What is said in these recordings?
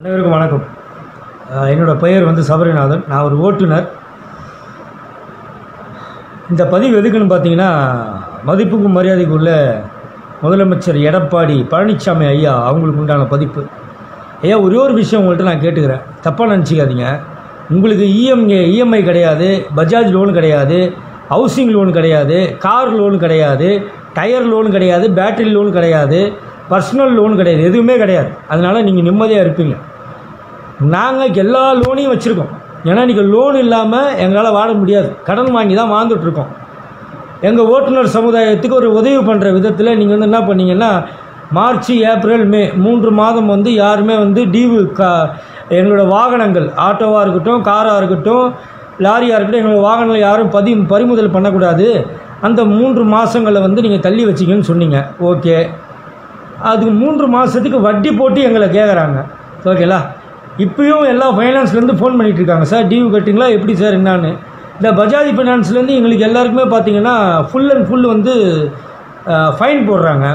அனைவருக்கும் வணக்கம் அஹ் என்னோட பெயர் வந்து சபரிநாதன் நான் ஒரு ஓட்டுநர் இந்த பதிவு எதுக்குன்னு பார்த்தீங்கன்னா மதிப்புக்கும் மரியாதைக்கும் உள்ள முதலமைச்சர் எடப்பாடி பழனிசாமி ஐயா அவங்களுக்கு உண்டான பதிப்பு ஐயா ஒரே ஒரு விஷயம் உங்கள்கிட்ட நான் கேட்டுக்கிறேன் தப்பாக நினச்சிக்காதீங்க உங்களுக்கு இஎம்ஏ இஎம்ஐ கிடையாது பஜாஜ் லோன் கிடையாது ஹவுசிங் லோன் கிடையாது கார் லோன் கிடையாது டயர் லோன் கிடையாது பேட்டரி லோன் கிடையாது பர்சனல் லோன் கிடையாது எதுவுமே கிடையாது அதனால் நீங்கள் நிம்மதியாக இருப்பீங்க நாங்கள் எல்லா லோனையும் வச்சுருக்கோம் ஏன்னா நீங்கள் லோன் இல்லாமல் எங்களால் வாழ முடியாது கடன் வாங்கி தான் வாழ்ந்துட்டுருக்கோம் எங்கள் ஓட்டுநர் சமுதாயத்துக்கு ஒரு உதவி பண்ணுற விதத்தில் நீங்கள் வந்து என்ன பண்ணீங்கன்னா மார்ச் ஏப்ரல் மே மூன்று மாதம் வந்து யாருமே வந்து டிவு கா எங்களோட வாகனங்கள் ஆட்டோவாக இருக்கட்டும் காராக இருக்கட்டும் லாரியாக இருக்கட்டும் எங்களோட வாகனங்களை யாரும் பதி பறிமுதல் பண்ணக்கூடாது அந்த மூன்று மாதங்களை வந்து நீங்கள் தள்ளி வச்சிங்கன்னு சொன்னீங்க ஓகே அதுக்கு மூன்று மாதத்துக்கு வட்டி போட்டு எங்களை கேட்குறாங்க ஓகேலா இப்பயும் எல்லா ஃபைனான்ஸ்லேருந்து ஃபோன் பண்ணிகிட்டு இருக்காங்க சார் டியூ கட்டிங்களா எப்படி சார் என்னான்னு இந்த பஜாஜ் ஃபைனான்ஸ்லேருந்து எங்களுக்கு எல்லாருக்குமே பார்த்தீங்கன்னா ஃபுல் அண்ட் ஃபுல் வந்து ஃபைன் போடுறாங்க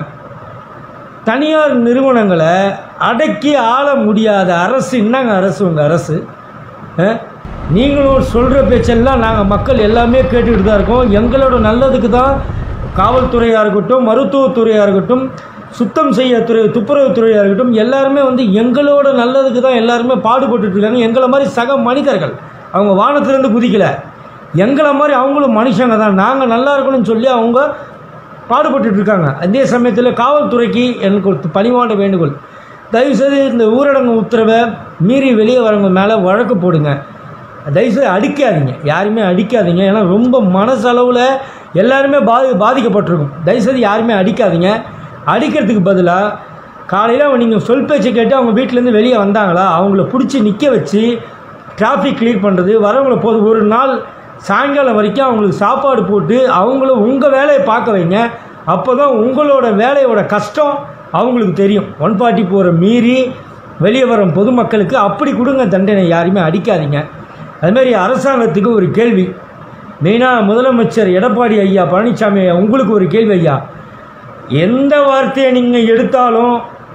தனியார் நிறுவனங்களை அடக்கி ஆள முடியாத அரசு என்னங்க அரசு உங்கள் அரசு அஹ்? நீங்களும் சொல்கிற பேச்செல்லாம் நாங்கள் மக்கள் எல்லாமே கேட்டுக்கிட்டு தான் இருக்கோம் எங்களோட நல்லதுக்கு தான் காவல்துறையாக இருக்கட்டும் மருத்துவத்துறையாக இருக்கட்டும் சுத்தம் செய்ய துறை துப்புரவுத்துறையாக இருக்கட்டும் எல்லாருமே வந்து எங்களோட நல்லதுக்கு தான் எல்லாருமே பாடுபட்டுட்டு இருக்காங்க எங்களை மாதிரி சக மனிதர்கள் அவங்க வானத்திலேருந்து குதிக்கலை எங்களை மாதிரி அவங்களும் மனுஷங்க தான் நாங்கள் நல்லா இருக்கணும்னு சொல்லி அவங்க பாடுபட்டுட்டு இருக்காங்க அதே சமயத்தில் காவல்துறைக்கு எனக்கு ஒரு பணிவான வேண்டுகோள் தயவுசெய்து இந்த ஊரடங்கு உத்தரவை மீறி வெளியே வரவங்க மேலே வழக்கு போடுங்க தயவுசெய்து அடிக்காதீங்க யாருமே அடிக்காதீங்க ஏன்னா ரொம்ப மனசளவில் எல்லாருமே பாதி பாதிக்கப்பட்டிருக்கும் தயவுசெய்து யாருமே அடிக்காதீங்க அடிக்கிறதுக்கு பதிலாக காலையில் நீங்கள் சொல் பேச்சை கேட்டு அவங்க வீட்டிலேருந்து வெளியே வந்தாங்களா அவங்கள பிடிச்சி நிற்க வச்சு டிராஃபிக் கிளியர் பண்ணுறது வரவங்கள போது ஒரு நாள் சாயங்காலம் வரைக்கும் அவங்களுக்கு சாப்பாடு போட்டு அவங்கள உங்கள் வேலையை பார்க்க வைங்க அப்போ தான் உங்களோட வேலையோட கஷ்டம் அவங்களுக்கு தெரியும் ஒன் ஃபார்ட்டி ஃபோரை மீறி வெளியே வரும் பொதுமக்களுக்கு அப்படி கொடுங்க தண்டனை யாரையுமே அடிக்காதீங்க அதுமாரி அரசாங்கத்துக்கு ஒரு கேள்வி மெயினாக முதலமைச்சர் எடப்பாடி ஐயா பழனிசாமி ஐயா உங்களுக்கு ஒரு கேள்வி ஐயா எந்த வார்த்தையை நீங்கள் எடுத்தாலும்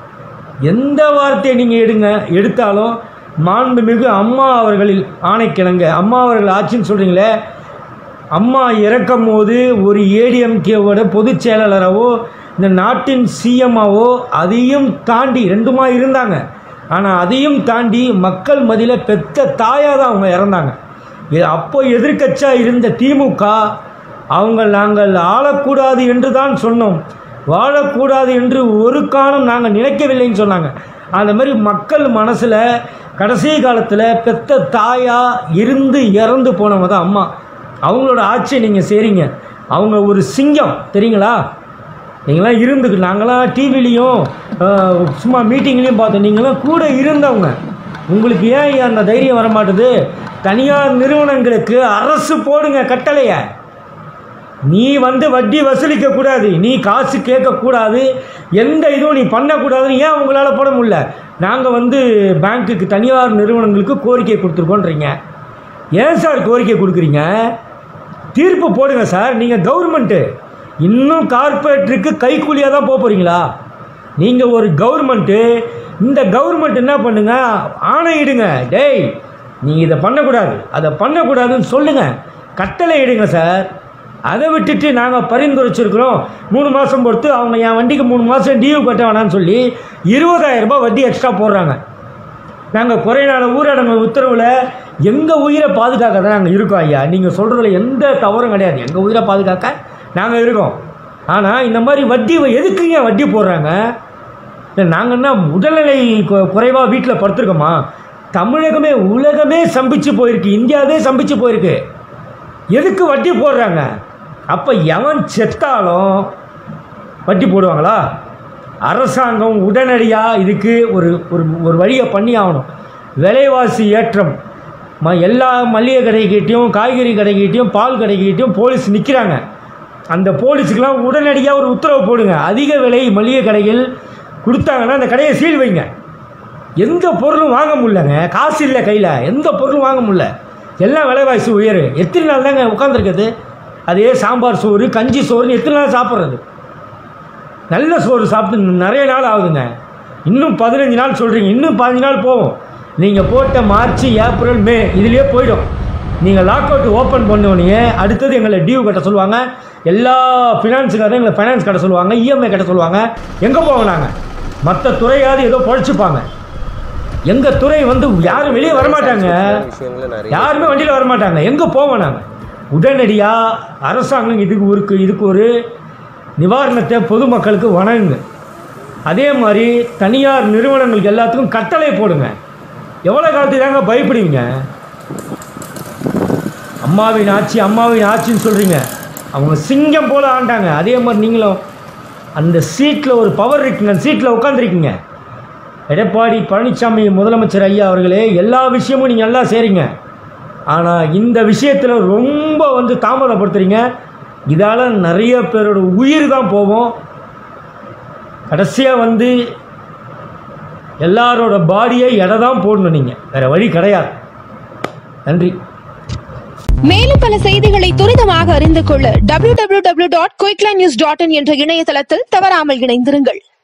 எந்த வார்த்தையை நீங்கள் எடுங்க எடுத்தாலும் மாண்புமிகு அம்மா அவர்களில் ஆணைக்கிழங்க அம்மா அவர்கள் ஆட்சின்னு சொல்கிறீங்களே அம்மா இறக்கும் போது ஒரு ஏடிஎம்கேவோட பொதுச் செயலாளராவோ இந்த நாட்டின் சிஎம்மாவோ அதையும் தாண்டி ரெண்டுமா இருந்தாங்க ஆனால் அதையும் தாண்டி மக்கள் மதியில் பெத்த தாயாக தான் அவங்க இறந்தாங்க இது அப்போ எதிர்க்கட்சியாக இருந்த திமுக அவங்க நாங்கள் ஆளக்கூடாது என்று தான் சொன்னோம் வாழக்கூடாது என்று ஒரு காலம் நாங்கள் நினைக்கவில்லைன்னு சொன்னாங்க அந்த மாதிரி மக்கள் மனசில் கடைசி காலத்தில் பெத்த தாயாக இருந்து இறந்து போனவங்க தான் அம்மா அவங்களோட ஆட்சியை நீங்கள் செய்கிறீங்க அவங்க ஒரு சிங்கம் தெரியுங்களா நீங்களாம் இருந்து நாங்களாம் டிவிலையும் சும்மா மீட்டிங்லேயும் பார்த்தோம் நீங்களாம் கூட இருந்தவங்க உங்களுக்கு ஏன் அந்த தைரியம் வர மாட்டுது தனியார் நிறுவனங்களுக்கு அரசு போடுங்க கட்டளையை நீ வந்து வட்டி வசூலிக்க கூடாது நீ காசு கேட்கக்கூடாது எந்த இதுவும் நீ பண்ணக்கூடாதுன்னு ஏன் உங்களால் போட முடியல நாங்கள் வந்து பேங்க்குக்கு தனியார் நிறுவனங்களுக்கு கோரிக்கை கொடுத்துருக்கோன்றீங்க ஏன் சார் கோரிக்கை கொடுக்குறீங்க தீர்ப்பு போடுங்க சார் நீங்கள் கவர்மெண்ட்டு இன்னும் கார்ப்பரேட்டருக்கு கைக்கூலியாக தான் போக போகிறீங்களா நீங்கள் ஒரு கவர்மெண்ட்டு இந்த கவர்மெண்ட் என்ன பண்ணுங்க ஆணையிடுங்க டேய் நீ இதை பண்ணக்கூடாது அதை பண்ணக்கூடாதுன்னு சொல்லுங்கள் கட்டளை இடுங்க சார் அதை விட்டுட்டு நாங்கள் பரிந்துரைச்சிருக்கிறோம் மூணு மாதம் பொறுத்து அவங்க என் வண்டிக்கு மூணு மாதம் டியூ கட்ட வேணாம்னு சொல்லி இருபதாயிரம் ரூபாய் வட்டி எக்ஸ்ட்ரா போடுறாங்க நாங்கள் குறை நாள் ஊரடங்கு உத்தரவில் எங்கள் உயிரை பாதுகாக்க தான் நாங்கள் இருக்கோம் ஐயா நீங்கள் சொல்கிறதுல எந்த தவறும் கிடையாது எங்கள் உயிரை பாதுகாக்க நாங்கள் இருக்கோம் ஆனால் இந்த மாதிரி வட்டி எதுக்குங்க வட்டி போடுறாங்க நாங்கள் என்ன உடல்நிலை குறைவாக வீட்டில் படுத்துருக்கோமா தமிழகமே உலகமே சம்பிச்சு போயிருக்கு இந்தியாவே சம்பிச்சு போயிருக்கு எதுக்கு வட்டி போடுறாங்க அப்போ எவன் செத்தாலும் வட்டி போடுவாங்களா அரசாங்கம் உடனடியாக இதுக்கு ஒரு ஒரு ஒரு வழியை பண்ணி ஆகணும் விலைவாசி ஏற்றம் ம எல்லா மளிகை கடைக்கிட்டையும் காய்கறி கடைக்கிட்டையும் பால் கடைக்கிட்டையும் போலீஸ் நிற்கிறாங்க அந்த போலீஸுக்கெல்லாம் உடனடியாக ஒரு உத்தரவு போடுங்க அதிக விலை மளிகை கடைகள் கொடுத்தாங்கன்னா அந்த கடையை சீல் வைங்க எந்த பொருளும் வாங்க முடியலங்க காசு இல்லை கையில் எந்த பொருளும் வாங்க முடியல எல்லாம் விலைவாசி உயரு எத்தனை நாள் தாங்க உட்காந்துருக்குது அதே சாம்பார் சோறு கஞ்சி சோறுன்னு எத்தனை நாள் சாப்பிட்றது நல்ல சோறு சாப்பிட்டு நிறைய நாள் ஆகுதுங்க இன்னும் பதினஞ்சு நாள் சொல்கிறீங்க இன்னும் பதினஞ்சு நாள் போகும் நீங்கள் போட்ட மார்ச் ஏப்ரல் மே இதுலேயே போயிடும் நீங்கள் லாக் அவுட் ஓப்பன் பண்ணோடனே அடுத்தது எங்களை டியூ கட்ட சொல்லுவாங்க எல்லா ஃபினான்ஸுக்காரும் எங்களை ஃபைனான்ஸ் கட்ட சொல்லுவாங்க இஎம்ஐ கட்ட சொல்லுவாங்க எங்கே போவோம் நாங்கள் மற்ற துறையாவது ஏதோ பொழைச்சிப்பாங்க எங்கள் துறை வந்து யாரும் வெளியே வரமாட்டாங்க விஷயங்களை நிறைய யாருமே வண்டியில் வரமாட்டாங்க எங்கே போவோம் நாங்கள் உடனடியாக அரசாங்கம் இதுக்கு ஒரு இதுக்கு ஒரு நிவாரணத்தை பொதுமக்களுக்கு வழங்குங்க அதே மாதிரி தனியார் நிறுவனங்களுக்கு எல்லாத்துக்கும் கட்டளை போடுங்க எவ்வளோ காலத்துக்கு தாங்க பயப்படுவீங்க அம்மாவின் ஆட்சி அம்மாவின் ஆட்சின்னு சொல்கிறீங்க அவங்க சிங்கம் போல ஆண்டாங்க அதே மாதிரி நீங்களும் அந்த சீட்டில் ஒரு பவர் இருக்குங்க அந்த சீட்டில் உட்காந்துருக்கீங்க எடப்பாடி பழனிசாமி முதலமைச்சர் ஐயா அவர்களே எல்லா விஷயமும் நீங்கள் நல்லா செய்கிறீங்க ஆனால் இந்த விஷயத்தில் ரொம்ப வந்து தாமதப்படுத்துறீங்க இதால் நிறைய பேரோட உயிர் தான் போகும் கடைசியாக வந்து எல்லாரோட பாடியை எடை தான் போடணும் நீங்கள் வேறு வழி கிடையாது நன்றி மேலும் பல செய்திகளை துரிதமாக அறிந்து கொள்ள www.quicklines.in என்ற இணையதளத்தில் தவறாமல் இணைந்திருங்கள்